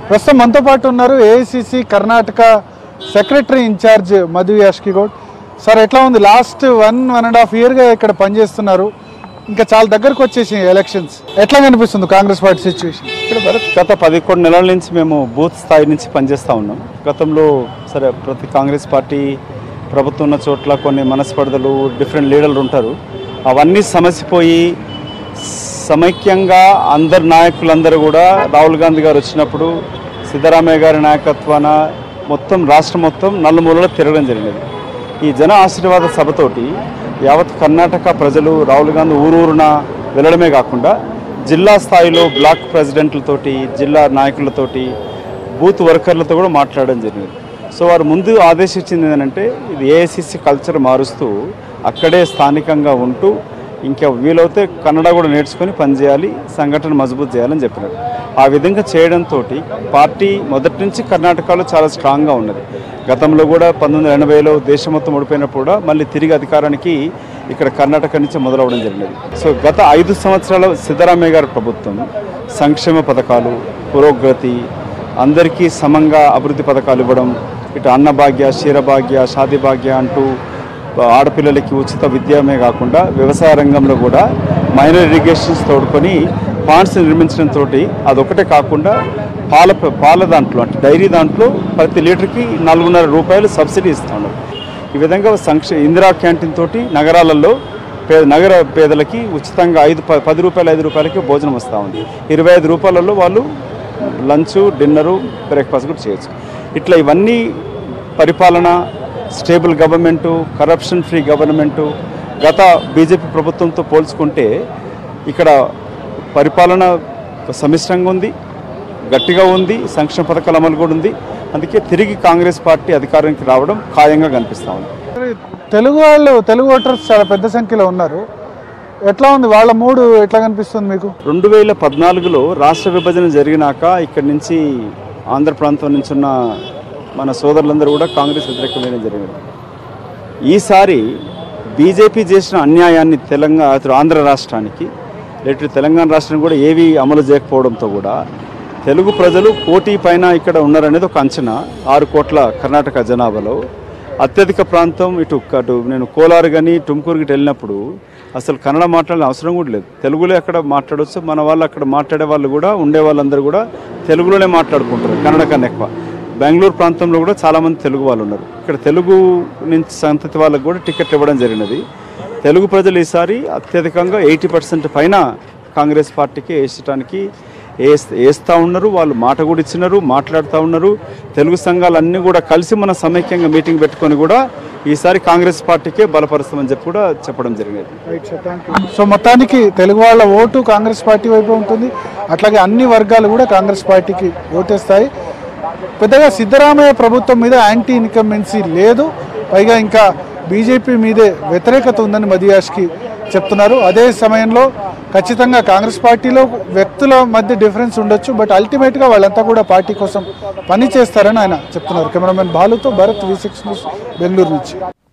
ప్రస్తుతం మనతో పాటు ఉన్నారు AICC Karnataka secretary incharge Madhu Yashki Goud sir ఎట్లా ఉంది last one one and half ఇయర్గా ఇక్కడ పనిచేస్తున్నారు ఇంకా చాలా దగ్గరకు వచ్చేసి ఎలక్షన్స్ ఎట్లా కనిపిస్తుంది కాంగ్రెస్ పార్టీ సిచ్యువేషన్ ఇక్కడ భరత్ గత పదకొండు నెలల నుంచి మేము బూత్ స్థాయి నుంచి పనిచేస్తూ ఉన్నాం గతంలో సరే ప్రతి కాంగ్రెస్ పార్టీ ప్రభుత్వం ఉన్న చోట్ల కొన్ని మనస్పర్ధలు డిఫరెంట్ లీడర్లు ఉంటారు అవన్నీ సమసిపోయి సమైక్యంగా అందరు నాయకులందరూ కూడా రాహుల్ గాంధీ గారు వచ్చినప్పుడు సిద్ధరామయ్య గారి నాయకత్వాన మొత్తం రాష్ట్రం మొత్తం నలుమూలలో తిరగడం జరిగినది ఈ జన ఆశీర్వాద సభతోటి యావత్ కర్ణాటక ప్రజలు రాహుల్ గాంధీ ఊరూరున వెళ్ళడమే కాకుండా జిల్లా స్థాయిలో బ్లాక్ ప్రెసిడెంట్లతోటి జిల్లా నాయకులతోటి బూత్ వర్కర్లతో కూడా మాట్లాడడం జరిగింది సో వారు ముందు ఆదేశించింది ఏంటంటే ఇది ఏఐసిసి కల్చర్ మారుస్తూ అక్కడే స్థానికంగా ఉంటూ ఇంకా వీలైతే కన్నడ కూడా నేర్చుకొని పనిచేయాలి సంఘటన మజబూత్ చేయాలని చెప్పినారు ఆ విధంగా చేయడంతో పార్టీ మొదటి నుంచి కర్ణాటకలో చాలా స్ట్రాంగ్గా ఉన్నది గతంలో కూడా పంతొమ్మిది వందల ఎనభైలో దేశం మొత్తం ఓడిపోయినప్పుడు కూడా మళ్ళీ తిరిగి అధికారానికి ఇక్కడ కర్ణాటక నుంచి మొదలవడం జరిగినది సో గత ఐదు సంవత్సరాల సిద్ధరామయ్య గారి ప్రభుత్వం సంక్షేమ పథకాలు పురోగతి అందరికీ సమంగా అభివృద్ధి పథకాలు ఇవ్వడం ఇటు అన్నభాగ్య క్షీరభాగ్య షాదీ భాగ్య అంటూ ఆడపిల్లలకి ఉచిత విద్యమే కాకుండా వ్యవసాయ రంగంలో కూడా మైనర్ ఇరిగేషన్స్ తోడుకొని పాండ్స్ నిర్మించడంతో అదొకటే కాకుండా పాల పాల దాంట్లో అంటే డైరీ దాంట్లో ప్రతి లీటర్కి నాలుగున్నర రూపాయలు సబ్సిడీ ఇస్తున్నారు ఈ విధంగా సంక్షే ఇందిరా క్యాంటీన్ తోటి నగరాలలో పేద నగర పేదలకి ఉచితంగా ఐదు ప- పది రూపాయలు ఐదు రూపాయలకి భోజనం వస్తూ ఉంది ఇరవై ఐదు రూపాయలలో వాళ్ళు లంచ్ డిన్నరు బ్రేక్ఫాస్ట్ కూడా చేయొచ్చు ఇట్లా ఇవన్నీ పరిపాలన stable government corruption free government గత బీజేపీ ప్రభుత్వంతో పోల్చుకుంటే ఇక్కడ పరిపాలన సమిష్టంగా ఉంది గట్టిగా ఉంది సంక్షేమ పథకాల అమలు కూడా ఉంది అందుకే తిరిగి కాంగ్రెస్ పార్టీ అధికారానికి రావడం ఖాయంగా కనిపిస్తూ ఉంది తెలుగు వాళ్ళు తెలుగు ఓటర్స్ చాలా పెద్ద సంఖ్యలో ఉన్నారు ఎట్లా ఉంది వాళ్ళ మూడు ఎట్లా కనిపిస్తుంది మీకు రెండు వేల పద్నాలుగులో రాష్ట్ర విభజన జరిగినాక ఇక్కడి నుంచి ఆంధ్ర ప్రాంతం నుంచి ఉన్న మన సోదరులందరూ కూడా కాంగ్రెస్ వ్యతిరేకమైన జరిగింది ఈసారి బీజేపీ చేసిన అన్యాయాన్ని తెలంగాణ అటు ఆంధ్ర రాష్ట్రానికి లేటు తెలంగాణ రాష్ట్రం కూడా ఏవి అమలు చేయకపోవడంతో కూడా తెలుగు ప్రజలు కోటి పైన ఇక్కడ ఉన్నారనేది ఒక అంచనా ఆరు కోట్ల కర్ణాటక జనాభాలో అత్యధిక ప్రాంతం ఇటు అటు నేను కోలారు కానీ టుమ్కూరుకి వెళ్ళినప్పుడు అసలు కన్నడ మాట్లాడిన అవసరం కూడా లేదు తెలుగులో ఎక్కడ మాట్లాడవచ్చు మన వాళ్ళు అక్కడ మాట్లాడే వాళ్ళు కూడా ఉండే వాళ్ళందరూ కూడా తెలుగులోనే మాట్లాడుకుంటారు కన్నడ కన్నా ఎక్కువ బెంగళూరు ప్రాంతంలో కూడా చాలామంది తెలుగు వాళ్ళు ఉన్నారు ఇక్కడ తెలుగు నుంచి సంతతి వాళ్ళకు కూడా టికెట్ ఇవ్వడం జరిగినది తెలుగు ప్రజలు ఈసారి అత్యధికంగా ఎయిటీ పర్సెంట్ పైన కాంగ్రెస్ పార్టీకి వేసడానికి వేస్తూ ఉన్నారు వాళ్ళు మాట కూడా ఇచ్చినారు మాట్లాడుతూ ఉన్నారు తెలుగు సంఘాలన్నీ కూడా కలిసి మన సమైక్యంగా మీటింగ్ పెట్టుకొని కూడా ఈసారి కాంగ్రెస్ పార్టీకే బలపరుస్తామని చెప్పి కూడా చెప్పడం జరిగింది సో మొత్తానికి తెలుగు వాళ్ళ ఓటు కాంగ్రెస్ పార్టీ వైపు ఉంటుంది అట్లాగే అన్ని వర్గాలు కూడా కాంగ్రెస్ పార్టీకి ఓటేస్తాయి పెద్దగా సిద్ధరామయ్య ప్రభుత్వం మీద యాంటీ ఇన్కమెన్సీ లేదు పైగా ఇంకా బీజేపీ మీదే వ్యతిరేకత ఉందని మదియాష్కి చెప్తున్నారు అదే సమయంలో ఖచ్చితంగా కాంగ్రెస్ పార్టీలో వ్యక్తుల మధ్య డిఫరెన్స్ ఉండొచ్చు బట్ అల్టిమేట్గా వాళ్ళంతా కూడా పార్టీ కోసం పని చేస్తారని ఆయన చెప్తున్నారు కెమెరామెన్ బాలుతో Bharat V six news Bengaluru నుంచి